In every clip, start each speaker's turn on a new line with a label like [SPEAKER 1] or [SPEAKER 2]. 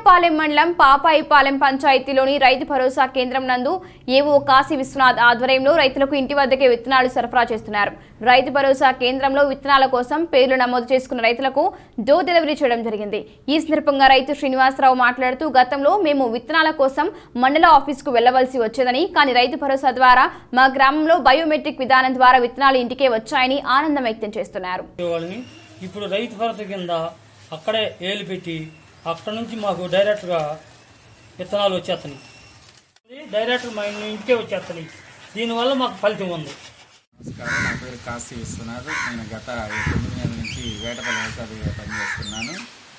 [SPEAKER 1] వేటపాలెం మండలం పాపాయిపాలెం పంచాయతీలోని రైతు భరోసా కేంద్రం నందు ఏవో కాశీ విశ్వనాథ్ ఆధ్వర్యంలో రైతులకు ఇంటి వద్దకే విత్తనాలు సరఫరా చేస్తున్నారు రైతు భరోసా కేంద్రంలో విత్తనాల కోసం పేర్లు నమోదు చేసుకున్న రైతులకు డోర్ డెలివరీ చేయడం జరిగింది ఈ సందర్భంగా రైతు శ్రీనివాసరావు మాట్లాడుతూ గతంలో మేము విత్తనాల కోసం మండల ఆఫీసుకు వెళ్లవలసి వచ్చేదని కానీ రైతు భరోసా ద్వారా మా గ్రామంలో బయోమెట్రిక్ విధానం ద్వారా విత్తనాలు ఇంటికే వచ్చాయని ఆనందం వ్యక్తం చేస్తున్నారు
[SPEAKER 2] వాళ్ళని ఇప్పుడు రైతు భరోసా కింద అక్కడే ఏలు పెట్టి అక్కడ నుంచి మాకు డైరెక్ట్గా విత్తనాలు వచ్చేస్తున్నాయి డైరెక్ట్ మా ఇంటికే వచ్చేస్తున్నాయి దీనివల్ల మాకు ఫలితం ఉంది
[SPEAKER 3] నమస్కారం నా పేరు కాశీ విశ్వనాథ్ నేను గత తొమ్మిది నెలల నుంచి వేటపల్లి వ్యవసాయంగా పనిచేస్తున్నాను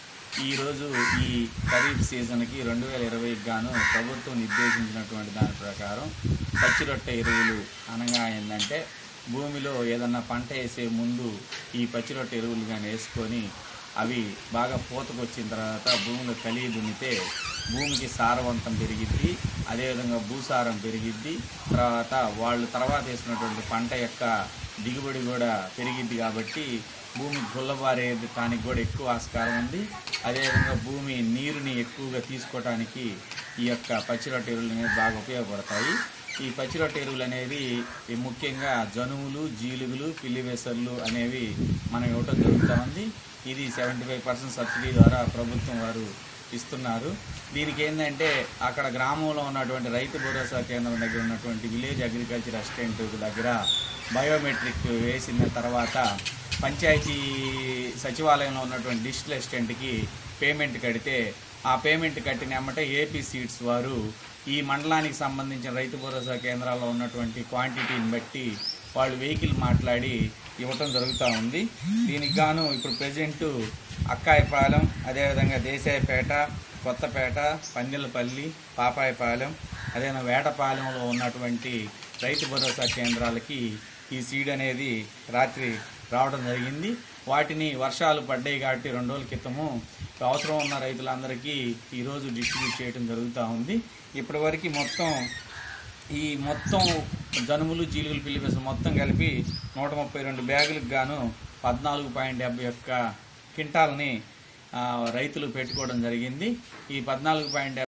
[SPEAKER 3] ఈరోజు ఈ ఖరీఫ్ సీజన్కి రెండు వేల ఇరవైకి గాను ప్రభుత్వం నిర్దేశించినటువంటి దాని ప్రకారం పచ్చి రొట్టె ఎరువులు అనగా ఏంటంటే భూమిలో ఏదన్నా పంట వేసే ముందు ఈ పచ్చి రొట్టె ఎరువులు కానీ వేసుకొని అవి బాగా పూతకొచ్చిన తర్వాత భూమిలో కలిగి దున్నితే భూమికి సారవంతం పెరిగిద్ది అదేవిధంగా భూసారం పెరిగిద్ది తర్వాత వాళ్ళు తర్వాత వేసినటువంటి పంట యొక్క దిగుబడి కూడా పెరిగిద్ది కాబట్టి భూమి గుల్లబారేది దానికి కూడా ఎక్కువ ఆస్కారం ఉంది అదేవిధంగా భూమి నీరుని ఎక్కువగా తీసుకోవడానికి ఈ యొక్క పచ్చిరొట్ట ఎరువులు అనేవి బాగా ఉపయోగపడతాయి ఈ పచ్చిరొట్ట ఎరువులు అనేవి ఈ ముఖ్యంగా జనుములు జీలుగులు పిల్లివేసర్లు అనేవి మనం ఇవ్వటం జరుగుతూ ఉంది ఇది సెవెంటీ ఫైవ్ పర్సెంట్ సబ్సిడీ ద్వారా ప్రభుత్వం వారు ఇస్తున్నారు దీనికి ఏంటంటే అక్కడ గ్రామంలో ఉన్నటువంటి రైతు భరోసా కేంద్రం దగ్గర ఉన్నటువంటి విలేజ్ అగ్రికల్చర్ అసిస్టెంట్ దగ్గర బయోమెట్రిక్ వేసిన తర్వాత పంచాయతీ సచివాలయంలో ఉన్నటువంటి డిజిటల్ అసిస్టెంట్కి పేమెంట్ కడితే ఆ పేమెంట్ కట్టిన ఎమ్మటే ఏపీ సీడ్స్ వారు ఈ మండలానికి సంబంధించిన రైతు భరోసా కేంద్రాల్లో ఉన్నటువంటి క్వాంటిటీని బట్టి వాళ్ళు వెహికల్ మాట్లాడి ఇవ్వటం జరుగుతూ ఉంది దీనికి గాను ఇప్పుడు ప్రజెంటు అక్కాయపాలెం అదేవిధంగా దేశాయపేట కొత్తపేట పందిలపల్లి పాపాయపాలెం అదేవిధంగా వేటపాలెంలో ఉన్నటువంటి రైతు భరోసా కేంద్రాలకి ఈ సీడ్ అనేది రాత్రి రావడం జరిగింది వాటిని వర్షాలు పడ్డాయి కాబట్టి రెండు రోజుల క్రితము అవసరం ఉన్న రైతులందరికీ ఈరోజు డిస్ట్రిబ్యూట్ చేయడం జరుగుతూ ఉంది ఇప్పటివరకు మొత్తం ఈ మొత్తం జనుములు జీలుగులు పిల్లిపేసలు మొత్తం కలిపి నూట ముప్పై రెండు బ్యాగులకు గాను పద్నాలుగు పాయింట్ డెబ్బై ఒక్క క్వింటాల్ని ఆ, రైతులు పెట్టుకోవడం జరిగింది ఈ పద్నాలుగు పాయింట్